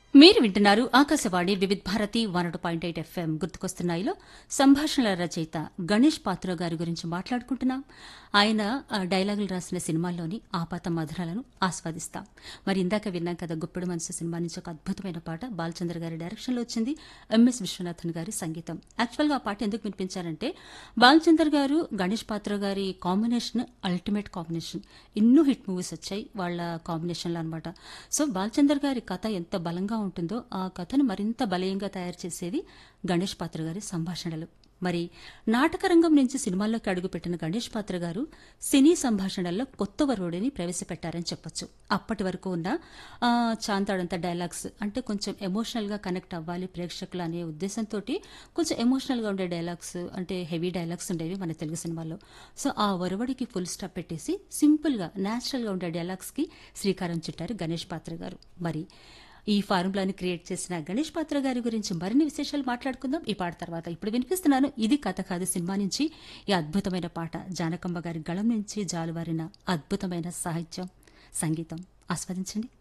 మీరు వింటున్నారు Akashvani Vividh Bharati one point eight FM గుర్తుకొస్తున్నాయిలో సంభాషణల రచయిత గణేష్ పాత్ర గారి గురించి మాట్లాడుకుంటున్నాం ఆయన ఆ, డైలాగులు రాసిన సినిమాల్లోని ఆపాత మధురాలను ఆస్వాదిస్తాం మరి ఇందాక విన్నాం కదా గుప్పెడు మనసు సినిమా నుంచి ఒక అద్భుతమైన పాట బాలచంద్ర గారి డైరెక్షన్లో వచ్చింది ఎంఎస్ విశ్వనాథన్ గారి సంగీతం యాక్చువల్గా ఆ పాట ఎందుకు వినిపించారంటే బాలచందర్ గారు గణేష్ పాత్ర గారి కాంబినేషన్ అల్టిమేట్ కాంబినేషన్ ఎన్నో హిట్ మూవీస్ వచ్చాయి వాళ్ళ కాంబినేషన్లో అనమాట సో బాలచందర్ గారి కథ ఎంత బలంగా ఉంటుందో ఆ కథను మరింత బలీయంగా తయారు చేసేది గణేష్ పాత్ర గారి సంభాషణలు మరి నాటక రంగం నుంచి సినిమాల్లోకి అడుగుపెట్టిన గణేష్ పాత్ర గారు సినీ సంభాషణల్లో కొత్త వరుడిని ప్రవేశపెట్టారని చెప్పొచ్చు అప్పటి వరకు ఉన్న ఆ, చాంతాడంత డైలాగ్స్ అంటే కొంచెం ఎమోషనల్గా కనెక్ట్ అవ్వాలి ప్రేక్షకులు అనే ఉద్దేశంతో కొంచెం ఎమోషనల్గా ఉండే డైలాగ్స్ అంటే హెవీ డైలాగ్స్ ఉండేవి మన తెలుగు సినిమాల్లో సో ఆ వరవడికి ఫుల్ స్టాప్ పెట్టేసి సింపుల్గా న్యాచురల్గా ఉండే డైలాగ్స్కి శ్రీకారం చుట్టారు గణేష్ పాత్ర గారు మరి ఈ ఫార్ములాని క్రియేట్ చేసిన గణేష్ పాత్ర గారి గురించి మరిన్ని విశేషాలు మాట్లాడుకుందాం ఈ పాట తర్వాత ఇప్పుడు వినిపిస్తున్నాను ఇది కథ కాదు సినిమా నుంచి ఈ అద్భుతమైన పాట జానకమ్మ గారి గళం నుంచి జాలువారిన అద్భుతమైన సాహిత్యం సంగీతం ఆస్వాదించండి